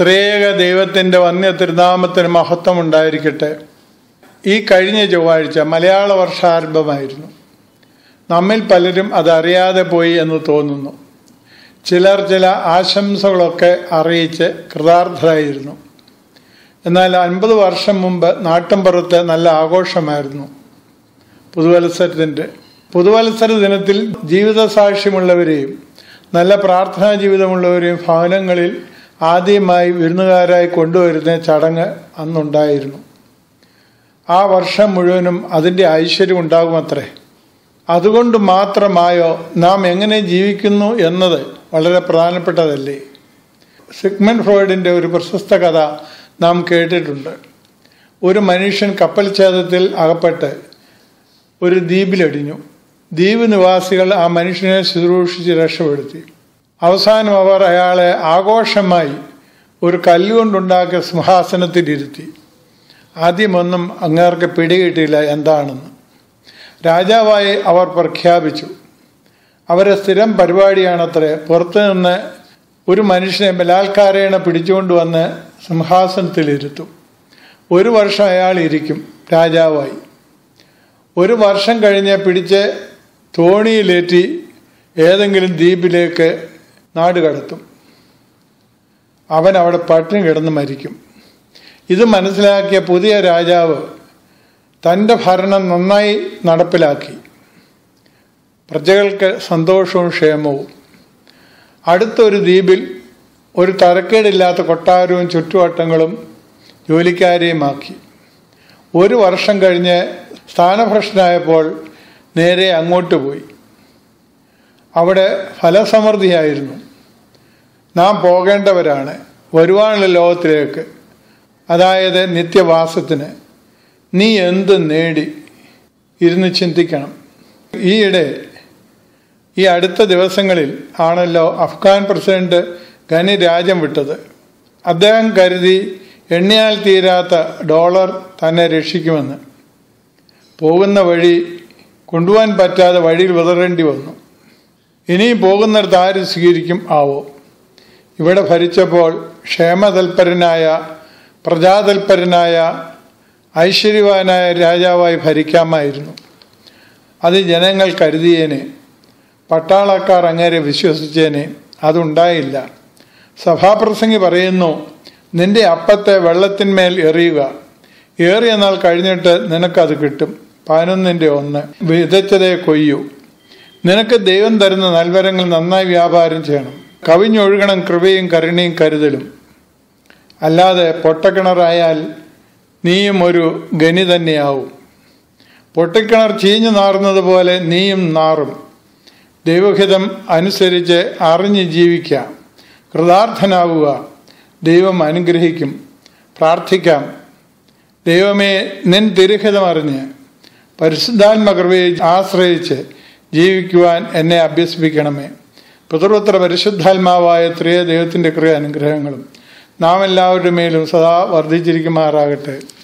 ത്രേക ദൈവത്തിൻ്റെ വന്യ തിരുനാമത്തിന് മഹത്വം ഉണ്ടായിരിക്കട്ടെ ഈ കഴിഞ്ഞ ചൊവ്വാഴ്ച മലയാള വർഷാരംഭമായിരുന്നു നമ്മിൽ പലരും അതറിയാതെ പോയി എന്ന് തോന്നുന്നു ചിലർ ചില ആശംസകളൊക്കെ അറിയിച്ച് കൃതാർത്ഥരായിരുന്നു എന്നാൽ അൻപത് വർഷം മുമ്പ് നാട്ടിൻപുറത്ത് നല്ല ആഘോഷമായിരുന്നു പുതുവത്സരത്തിൻ്റെ പുതുവത്സര ദിനത്തിൽ ജീവിത സാക്ഷ്യമുള്ളവരെയും നല്ല പ്രാർത്ഥനാ ജീവിതമുള്ളവരെയും ഭവനങ്ങളിൽ ആദ്യമായി വിരുന്നുകാരായി കൊണ്ടുവരുന്ന ചടങ്ങ് അന്നുണ്ടായിരുന്നു ആ വർഷം മുഴുവനും അതിൻ്റെ ഐശ്വര്യം ഉണ്ടാകുമത്രേ അതുകൊണ്ട് മാത്രമായോ നാം എങ്ങനെ ജീവിക്കുന്നു എന്നത് വളരെ പ്രധാനപ്പെട്ടതല്ലേ സിഗ്മൻ ഫ്രോയിഡിൻ്റെ ഒരു പ്രശസ്ത കഥ നാം കേട്ടിട്ടുണ്ട് ഒരു മനുഷ്യൻ കപ്പൽ ഛേദത്തിൽ അകപ്പെട്ട് ഒരു ദ്വീപിലടിഞ്ഞു ദ്വീപ് നിവാസികൾ ആ മനുഷ്യനെ ശുശ്രൂഷിച്ച് രക്ഷപ്പെടുത്തി അവസാനം അവർ അയാളെ ആഘോഷമായി ഒരു കല്ലുകൊണ്ടുണ്ടാക്കിയ സിംഹാസനത്തിലിരുത്തി ആദ്യമൊന്നും അങ്ങേർക്ക് പിടികിട്ടില്ല എന്താണെന്ന് രാജാവായി അവർ പ്രഖ്യാപിച്ചു അവരെ സ്ഥിരം പരിപാടിയാണത്രേ പുറത്തു നിന്ന് ഒരു മനുഷ്യനെ ബലാത്കാരേണ പിടിച്ചുകൊണ്ടുവന്ന് സിംഹാസനത്തിലിരുത്തും ഒരു വർഷം അയാൾ ഇരിക്കും രാജാവായി ഒരു വർഷം കഴിഞ്ഞ് പിടിച്ച് തോണിയിലേറ്റി ഏതെങ്കിലും ദ്വീപിലേക്ക് നാട് കടത്തും അവൻ അവിടെ പട്ടിണി കിടന്ന് മരിക്കും ഇത് മനസ്സിലാക്കിയ പുതിയ രാജാവ് തൻ്റെ ഭരണം നന്നായി നടപ്പിലാക്കി പ്രജകൾക്ക് സന്തോഷവും ക്ഷേമവും അടുത്തൊരു ദ്വീപിൽ ഒരു തരക്കേടില്ലാത്ത കൊട്ടാരവും ചുറ്റുവട്ടങ്ങളും ജോലിക്കാരെയുമാക്കി ഒരു വർഷം കഴിഞ്ഞ് സ്ഥാനഭ്രഷ്ടനായപ്പോൾ നേരെ അങ്ങോട്ട് പോയി അവിടെ ഫലസമൃദ്ധിയായിരുന്നു നാം പോകേണ്ടവരാണ് വരുവാനുള്ള ലോകത്തിലേക്ക് അതായത് നിത്യവാസത്തിന് നീ എന്ത് നേടി ഇരുന്ന് ചിന്തിക്കണം ഈയിടെ ഈ അടുത്ത ദിവസങ്ങളിൽ ആണല്ലോ അഫ്ഗാൻ പ്രസിഡന്റ് ഖനി രാജ്യം വിട്ടത് അദ്ദേഹം കരുതി എണ്ണിയാൽ തീരാത്ത ഡോളർ തന്നെ രക്ഷിക്കുമെന്ന് പോകുന്ന വഴി കൊണ്ടുപോകാൻ പറ്റാതെ വഴിയിൽ വിതറേണ്ടി വന്നു ഇനിയും പോകുന്നിടത്ത് ആര് സ്വീകരിക്കും ആവോ ഇവിടെ ഭരിച്ചപ്പോൾ ക്ഷേമതൽപരനായ പ്രജാതൽപരനായ ഐശ്വര്യവാനായ രാജാവായി ഭരിക്കാമായിരുന്നു അത് ജനങ്ങൾ കരുതിയേനെ പട്ടാളക്കാർ അങ്ങേരെ വിശ്വസിച്ചേനെ അതുണ്ടായില്ല സഭാപ്രസംഗി പറയുന്നു നിന്റെ അപ്പത്തെ വെള്ളത്തിന്മേൽ എറിയുക ഏറിയ നാൾ കഴിഞ്ഞിട്ട് നിനക്കത് കിട്ടും പതിനൊന്നിൻ്റെ ഒന്ന് വിതച്ചതേ കൊയ്യൂ നിനക്ക് ദൈവം തരുന്ന നൽവരങ്ങൾ നന്നായി വ്യാപാരം ചെയ്യണം കവിഞ്ഞൊഴുകണം കൃപയും കരുണയും കരുതലും അല്ലാതെ പൊട്ടക്കിണറായാൽ നീയും ഒരു ഗനി തന്നെയാവും പൊട്ടിക്കിണർ ചീഞ്ഞു നാറുന്നത് പോലെ നീയും നാറും ദൈവഹിതം അനുസരിച്ച് അറിഞ്ഞ് ജീവിക്കാം കൃതാർത്ഥനാവുക ദൈവം അനുഗ്രഹിക്കും പ്രാർത്ഥിക്കാം ദൈവമേ നിൻ തിരുഹിതം അറിഞ്ഞ് പരിശുദ്ധാത്മകൃപയെ ആശ്രയിച്ച് ജീവിക്കുവാൻ എന്നെ അഭ്യസിപ്പിക്കണമേ പിതൃപുത്ര പരിശുദ്ധാത്മാവായ ത്രിയ ദൈവത്തിൻ്റെ ക്രിയ അനുഗ്രഹങ്ങളും നാം എല്ലാവരുടെ മേലും സദാ വർദ്ധിച്ചിരിക്കുമാറാകട്ടെ